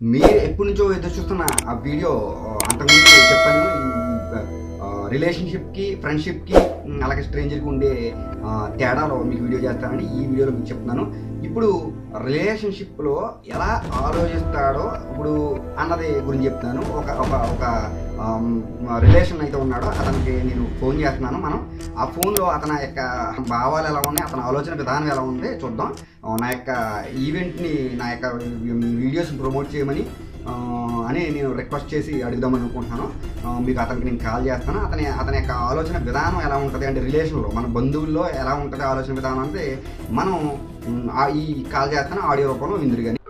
మీరు ఎప్పటి నుంచో ఎదురు చూస్తున్న ఆ వీడియో ఆ, అంతకుముందు చెప్పాను రిలేషన్షిప్కి ఫ్రెండ్షిప్కి అలాగే స్ట్రేంజర్కి ఉండే ఆ, తేడాలో మీకు వీడియో చేస్తానని ఈ వీడియోలో మీకు చెప్తున్నాను ఇప్పుడు రిలేషన్షిప్లో ఎలా ఆలోచిస్తాడో ఇప్పుడు అన్నది గురించి చెప్తున్నాను ఒక ఒక ఒక రిలేషన్ అయితే ఉన్నాడో అతనికి నేను ఫోన్ చేస్తున్నాను మనం ఆ ఫోన్లో అతని యొక్క భావాలు ఎలా ఉన్నాయి అతని ఆలోచన విధానం ఎలా ఉంది చూద్దాం ఆ, నా యొక్క ఈవెంట్ని నా యొక్క వీడియోస్ ప్రమోట్ చేయమని ఆ, అని నేను రిక్వెస్ట్ చేసి అడుగుదామని అనుకుంటున్నాను ఆ, మీకు అతనికి నేను కాల్ చేస్తాను అతని అతని యొక్క ఆలోచన విధానం ఎలా ఉంటుంది అంటే రిలేషన్లో మన బంధువుల్లో ఎలా ఉంటుంది ఆలోచన విధానం అంటే మనం ఉమ్, ఆ ఈ కాల్ చేస్తాను ఆడియో రూపంలో విందురు కానీ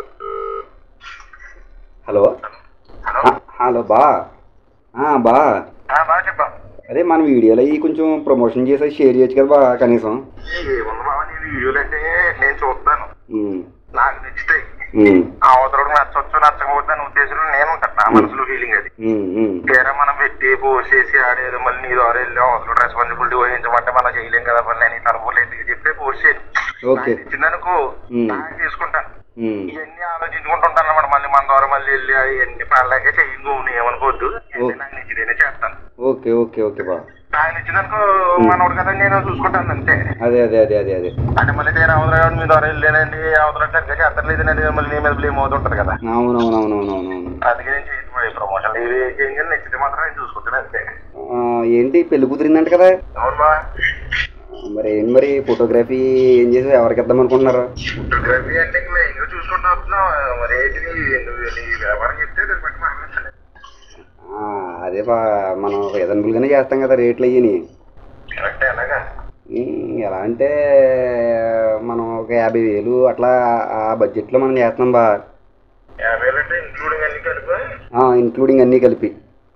హలో హలో హలో బా ఆ, బా ఆ, బాగా చెప్పా అదే మన వీడియోలో ఈ కొంచెం ప్రమోషన్ చేసి షేర్ చేయొచ్చు కదా బా కనీసం ఏముంది బాబా నీ వీడియోలు అంటే నేను చూస్తాను ఉమ్, నాకు నచ్చుతాయి ఉమ్, ఆ అవతలకు నచ్చవచ్చు నచ్చకపోతే అనే ఉద్దేశంలో నేను ఉంటాను నా మనసులో ఫీలింగ్ అది ఉమ్, ఉమ్. తీరా మనం పెట్టి పోస్ట్ చేసి ఆడేది మళ్ళీ నీ ద్వారా వెళ్ళి అవతల రెస్పాన్సిబిలిటీ వహించమంటే మనం చేయలేం కదా మళ్ళీ అని తరపులు ఎందుకు చెప్పి పోస్ట్ చేయండి ఓకే ఇచ్చిందనుకో ఉమ్. నాకు తీసుకుంటాను ఉమ్, ఇవన్నీ ఆలోచించుకుంటుంటాను అన్నమాట మళ్ళీ మన ద్వారా మళ్ళీ వెళ్ళి ఇవన్నీ పడలేక చెయ్యి ఏమనుకోవద్దు ఇవన్నీ నాకు నచ్చితేనే చేస్తాను ఓకే ఓకే ఓకే బా నాకు నచ్చిందనుకో మనోడు కదా నేను చూసుకుంటాను అంతే అదే అదే అదే అదే అదే అంటే మళ్ళీ నేను అవతల కాదు మీ ద్వారా వెళ్ళానండి అవతల సరిగ్గా చేస్తలేదండి మళ్ళీ నీ మీద బ్లేమ్ అవుతుంటది కదా అవునవునవునవునవును అందుకే నేను చేయకపోయే ప్రమోషన్ ఇవి చేయండి నచ్చితే మాత్రం నేను చూసుకుంటాను అంతే ఏంటి పెళ్లి కుదిరిందంట కదా అవును బా మరి ఏంటి మరి ఫోటోగ్రఫీ ఏం చేసి ఎవరికి ఇద్దాం అనుకుంటున్నారు ఫోటోగ్రఫీ అంటే ఇంకా ఇంకా చూసుకుంటూ వస్తున్నావు మరి ఏంటి నీ- నువ్వు నీ వ్యాపారం చెప్తే దాన్ని బట్టి మాట్లాడాలి ఆ, అదే బా మనం రీజనబుల్గానే చేస్తాం కదా రేట్లు అయ్యి కరెక్టే అలాగా ఎలా అంటే మనం ఒక యాభై వేలు అట్లా ఆ బడ్జెట్లో మనం చేస్తున్నాం బా యాభై వేలు అంటే ఇంక్లూడింగ్ అన్ని కలిపి ఇంక్లూడింగ్ అన్నీ కలిపి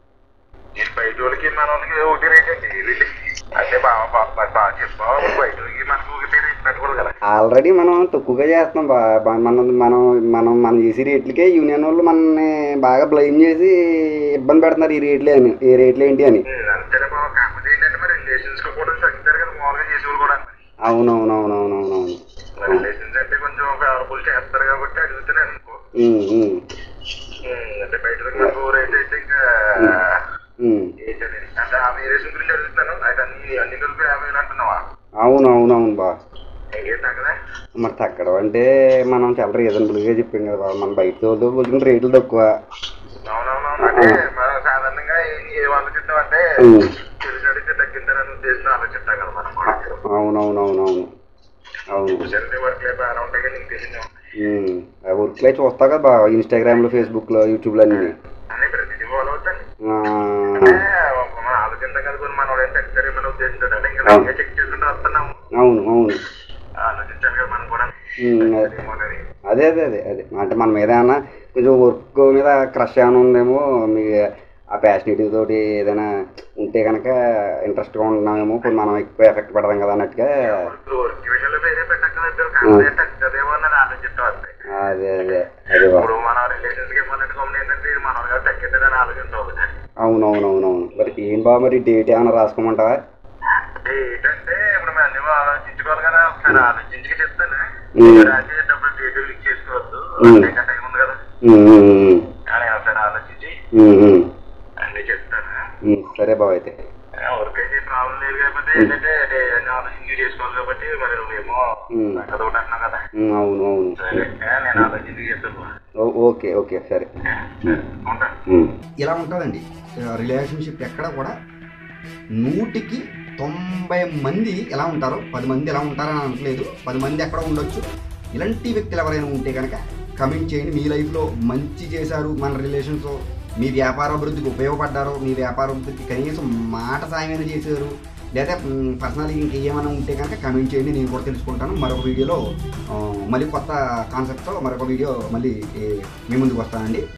నేను బయట వాళ్ళకి మన వాళ్ళకి ఒకటి రేట్ అండి ఇది అంటే బాగా బాగా బాగా చెప్పావు బయట వాళ్ళకి మనకు ఒకటి రేట్ పెట్టకూడదు కదా ఆల్రెడీ మనం తక్కువగా చేస్తున్నాం బా బా- మనం మనం మనం మనం చేసే రేట్లకే యూనియన్ వాళ్ళు మనల్ని బాగా బ్లైమ్ చేసి ఇబ్బంది పెడుతున్నారు ఈ రేట్లు అని ఈ రేట్లు ఏంటి అని అంతేనే బాబు కాకపోతే ఏంటంటే మరి రిలేషన్స్ కి కూడా తగ్గుతారు కదా మామూలుగా చేసేవాళ్ళు కూడా అవునవునవునవునవునవును రిలేషన్స్ అంటే కొంచెం ఫేవరబుల్ చేస్తారు కాబట్టి అడుగుతున్నాను అనుకో ఉమ్, ఉమ్, ఉమ్, అంటే బయట మనకు రేట్ అయితే ఇంకా ఉమ్. ఏంటని అంటే ఆ వేరియేషన్ గురించి అడుగుతాను అయితే అన్ని అన్ని కలిపి యాభై వేలు అంటున్నావా అవునవునవును బా ఇంకేం తగ్గదా మరి తగ్గడం అంటే మనం చాలా రీజనబుల్గా చెప్పాం కదా బా మన బయట వాళ్ళతో పోల్చుకుంటే రేట్లు తక్కువ అవునవునవును అంటే మనం సాధారణంగా ఏ- ఏ ఆలోచిస్తాం అంటే ఉమ్. తెలిసి అడిగితే తగ్గించాలని ఉద్దేశంతో ఆలోచిస్తాం కదా మనం కూడా అవునవునవునవును అవును చూసారంటే వర్క్ లైఫ్ బాగానే ఉంటాయి కదా నీకు తెలియదు ఉమ్. ఆ వర్క్లో చూస్తావు కదా బా ఇన్స్టాగ్రామ్లో ఫేస్బుక్లో యూట్యూబ్లో అన్నీ అన్నీ ప్రతిదీ ఫాలో అవుతాను ఆ, అంటే మనం ఆలోచించాం కదా కొన్ని మనం ఏం తగ్గుతారు మన ఉద్దేశంతో అంటే ఇంకా చెక్ చేసుకుంటూ వస్తున్నాము అవును అవును ఆలోచించాలి కదా మనం కూడా ఉమ్, అదే. ఏమోనని. అదే అదే అదే అదే అంటే మన మీద ఏమన్నా కొంచెం వర్క్ మీద క్రష్ ఏమైనా ఉందేమో మీ ఆ ప్యాషనిటీ తోటి ఏదైనా ఉంటే కనుక ఇంట్రెస్ట్గా ఉంటున్నామేమో కొన్ని మనం ఎక్కువ ఎఫెక్ట్ పడదాం కదా అన్నట్టుగా ఇప్పుడు వర్క్ విషయంలో వేరే పెట్టక్కర్లేదు కాకపోతే తగ్గదేమో అన్నది ఆలోచిస్తాం అంతే అదే అదే అదే బా ఇప్పుడు మన రిలేషన్స్ కి ఏమన్నట్టుగా ఉంది ఏంటంటే ఇది మన గారు తగ్గిద్దని ఆలోచిస్తాం ఒకటి అవునవునవునవును మరి ఏం బా మరి డేట్ ఏమైనా రాసుకోమంటావా ఏంటంటే ఇప్పుడు మేము అన్ని ఆలోచించుకోవాలి కదా ఒకసారి ఆలోచించి చెప్తాను ఉమ్. రాసేటప్పుడు డేట్ లీక్ చేసుకోవద్దు ఉమ్. అంటే ఇంకా టైం ఉంది కదా ఉమ్, ఉమ్, ఉమ్, కానీ ఒకసారి ఆలోచించి ఉమ్, ఉమ్, అన్ని చెప్తాను ఉమ్, సరే బావ అయితే ఎవరికైతే ప్రాబ్లం లేదు కాబట్టి ఏంటంటే అదే అన్ని ఆలోచించి చేసుకోవాలి కాబట్టి మరి నువ్వేమో ఉమ్. అక్కడ ఒకటి అంటున్నావు కదా ఉమ్, అవును అవును సరే నేను ఆలోచించి చెప్తాను ఓ- ఓకే ఓకే సరే సరే ఉంటాను ఉమ్. ఇలా ఉంటుందండి రిలేషన్షిప్ ఎక్కడ కూడా నూటికి తొంభై మంది ఎలా ఉంటారో పది మంది ఎలా ఉంటారని అనట్లేదు పది మంది ఎక్కడ ఉండొచ్చు ఇలాంటి వ్యక్తులు ఎవరైనా ఉంటే కనుక కమెంట్ చేయండి మీ లైఫ్లో మంచి చేశారు మన రిలేషన్స్ మీ వ్యాపార అభివృద్ధికి ఉపయోగపడ్డారో మీ వ్యాపార అభివృద్ధికి కనీసం మాట సాయమైనా చేశారు లేదా పర్సనల్గా ఇంకేమైనా ఉంటే కనుక కమెంట్ చేయండి నేను కూడా తెలుసుకుంటాను మరొక వీడియోలో ఆ, మళ్ళీ కొత్త కాన్సెప్ట్తో మరొక వీడియో మళ్ళీ ఏ, మీ ముందుకు వస్తానండి